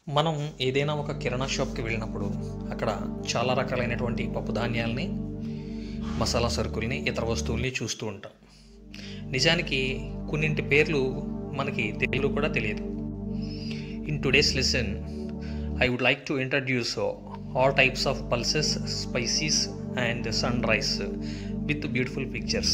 మనం ఏదైనా ఒక కిరాణా షాప్కి వెళ్ళినప్పుడు అక్కడ చాలా రకాలైనటువంటి పప్పు ధాన్యాల్ని మసాలా సరుకుల్ని ఇతర వస్తువుల్ని చూస్తూ ఉంటాం నిజానికి కొన్నింటి పేర్లు మనకి తెలుగులో కూడా తెలియదు in today's lesson I would like to introduce all types of pulses spices and sun rice with beautiful pictures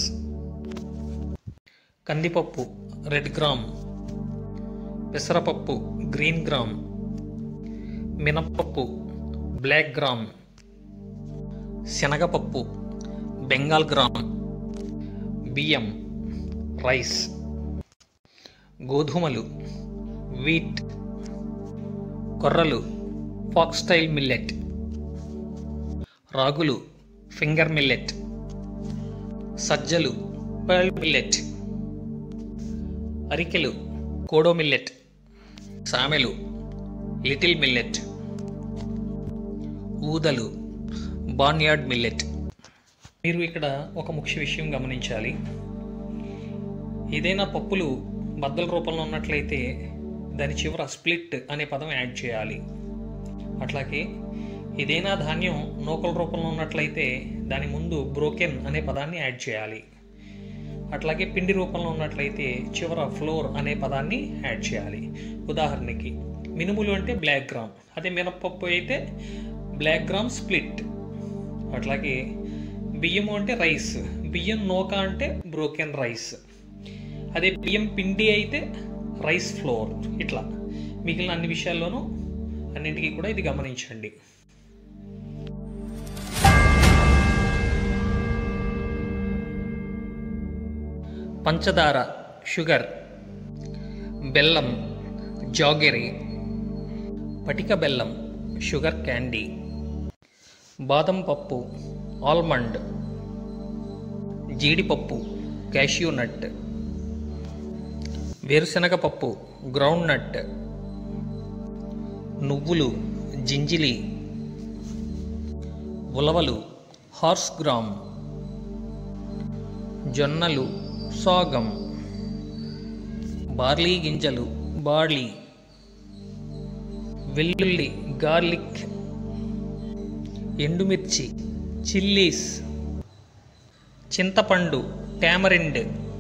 కందిపప్పు రెడ్ గ్రామ్ పెసరపప్పు గ్రీన్ గ్రామ్ మినప్పప్పు బ్లాక్ గ్రామ్ శనగపప్పు బెంగాల్ గ్రామ్ బియ్యం రైస్ గోధుమలు వీట్ కొర్రలు ఫాక్స్టైల్ మిల్లెట్ రాగులు ఫింగర్ మిల్లెట్ సజ్జలు pearl millet అరికెలు కోడో మిల్లెట్ సామెలు లిటిల్ మిల్లెట్ ఊదలు బార్న్యార్డ్ మిల్లెట్ మీరు ఇక్కడ ఒక ముఖ్య విషయం గమనించాలి ఏదైనా పప్పులు బద్దల రూపంలో ఉన్నట్లయితే దాని చివర స్ప్లిట్ అనే పదం యాడ్ చేయాలి అట్లాగే ఏదైనా ధాన్యం నూకల రూపంలో ఉన్నట్లయితే దాని ముందు బ్రోకెన్ అనే పదాన్ని యాడ్ చేయాలి అట్లాగే పిండి రూపంలో ఉన్నట్లయితే చివర ఫ్లోర్ అనే పదాన్ని యాడ్ చేయాలి ఉదాహరణకి మినుములు అంటే బ్లాక్ గ్రామ్ అదే మినపప్పు అయితే బ్లాక్ గ్రామ్ స్ప్లిట్ అట్లాగే బియ్యము అంటే రైస్ బియ్యం నూక అంటే బ్రోకెన్ రైస్ అదే బియ్యం పిండి అయితే రైస్ ఫ్లోర్ ఇట్లా మిగిలిన అన్ని విషయాల్లోనూ అన్నింటికీ కూడా ఇది గమనించండి పంచదార షుగర్ బెల్లం జాగెరీ పటిక బెల్లం షుగర్ క్యాండీ బాదం పప్పు ఆల్మండ్ జీడిపప్పు క్యాష్యూ నట్ వేరుశనగ పప్పు గ్రౌండ్ నట్ నువ్వులు జింజిలి ఉలవలు హార్స్ గ్రామ్ జొన్నలు సాగం బార్లీ గింజలు బార్లీ వెల్లుల్లి గార్లిక్ ఎండుమిర్చి చిల్లీస్ చింతపండు టామరిండ్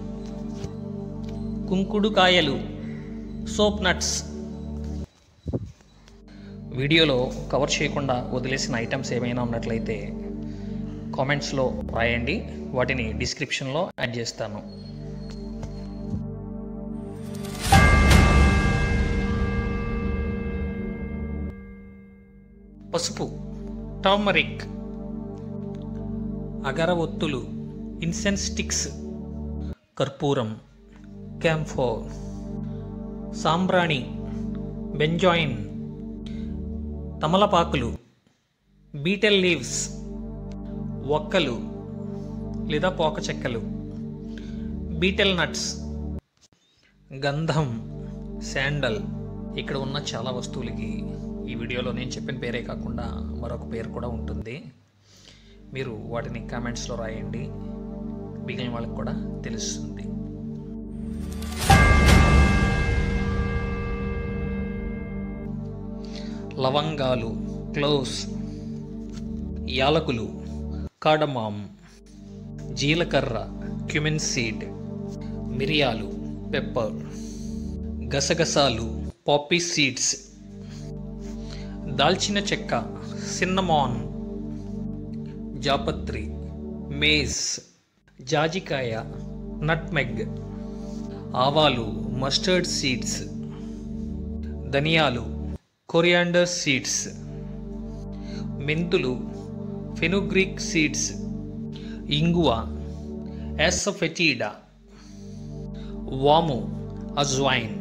కుంకుడుకాయలు సోప్ నట్స్ వీడియోలో కవర్ చేయకుండా వదిలేసిన ఐటమ్స్ ఏమైనా ఉన్నట్లయితే కామెంట్స్లో రాయండి వాటిని డిస్క్రిప్షన్లో యాడ్ చేస్తాను పసుపు టర్మరిక్ అగరవొత్తులు ఇన్సెన్స్ స్టిక్స్ కర్పూరం క్యాంఫోర్ సాంబ్రాణి బెంజాయిన్ తమలపాకులు బీటెల్ లీవ్స్ ఒక్కలు లేదా పోక చెక్కలు బీటెల్ నట్స్ గంధం శాండల్ ఇక్కడ ఉన్న చాలా వస్తువులకి ఈ వీడియోలో నేను చెప్పిన పేరే కాకుండా మరొక పేరు కూడా ఉంటుంది మీరు వాటిని కామెంట్స్లో రాయండి మిగిలిన వాళ్ళకి కూడా తెలుస్తుంది లవంగాలు క్లోవ్స్ యాలకులు కాడమామ్ జీలకర్ర క్యుమిన్ సీడ్ మిరియాలు పెప్పర్ గసగసాలు పాపీ సీడ్స్ దాల్చిన చెక్క సిన్నమాన్ జాపత్రి మేస్ జాజికాయ నట్మెగ్ ఆవాలు మస్టర్డ్ సీడ్స్ ధనియాలు కొరియాండర్ సీడ్స్ మెంతులు ఫెనుగ్రీక్ సీడ్స్ ఇంగువ యాసఫెటీడా వాము అజ్వైన్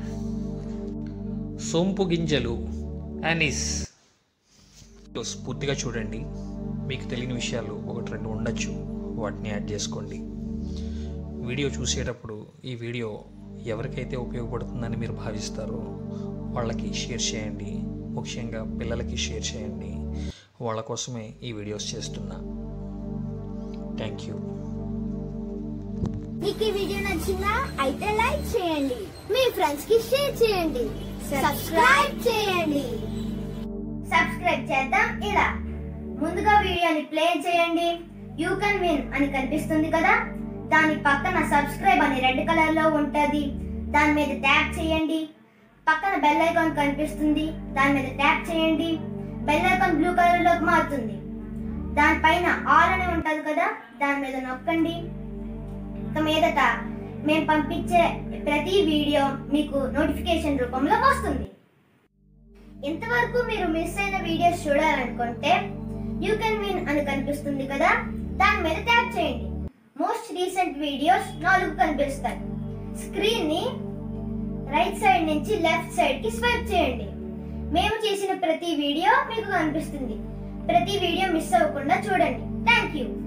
సోంపు గింజలు యానిస్ పూర్తిగా చూడండి మీకు తెలియని విషయాలు ఒకటి రెండు ఉండొచ్చు వాటిని యాడ్ చేసుకోండి వీడియో చూసేటప్పుడు ఈ వీడియో ఎవరికైతే ఉపయోగపడుతుందని మీరు భావిస్తారో వాళ్ళకి షేర్ చేయండి ముఖ్యంగా పిల్లలకి షేర్ చేయండి వాళ్ళ కోసమే ఈ వీడియోస్ చేస్తున్నా థ్యాంక్ యూ మీకు ఈ వీడియో నచ్చిందా అయితే లైక్ చేయండి మీ ఫ్రెండ్స్ కి షేర్ చేయండి సబ్స్క్రైబ్ చేయండి సబ్స్క్రైబ్ చేద్దాం ఇలా ముందుగా వీడియోని ప్లే చేయండి యూ కెన్ విన్ అని కనిపిస్తుంది కదా దాని పక్కన సబ్స్క్రైబ్ అని రెడ్ కలర్ లో ఉంటది దాని మీద ట్యాప్ చేయండి పక్కన బెల్ ఐకాన్ కనిపిస్తుంది దాని మీద ట్యాప్ చేయండి బెల్ ఐకాన్ బ్లూ కలర్ లోకి మారుతుంది దానిపైన ఆల్ అని ఉంటది కదా దాని మీద నొక్కండి ఇక మీదట మేము పంపించే ప్రతి వీడియో మీకు నోటిఫికేషన్ రూపంలో వస్తుంది ఇంతవరకు మీరు మిస్ అయిన వీడియోస్ చూడాలనుకుంటే యూ కెన్ విన్ అని కనిపిస్తుంది కదా దాని మీద ట్యాప్ చేయండి మోస్ట్ రీసెంట్ వీడియోస్ నాలుగు కనిపిస్తాయి స్క్రీన్ ని రైట్ సైడ్ నుంచి లెఫ్ట్ సైడ్ కి స్వైప్ చేయండి మేము చేసిన ప్రతి వీడియో మీకు కనిపిస్తుంది ప్రతి వీడియో మిస్ అవ్వకుండా చూడండి థ్యాంక్ యూ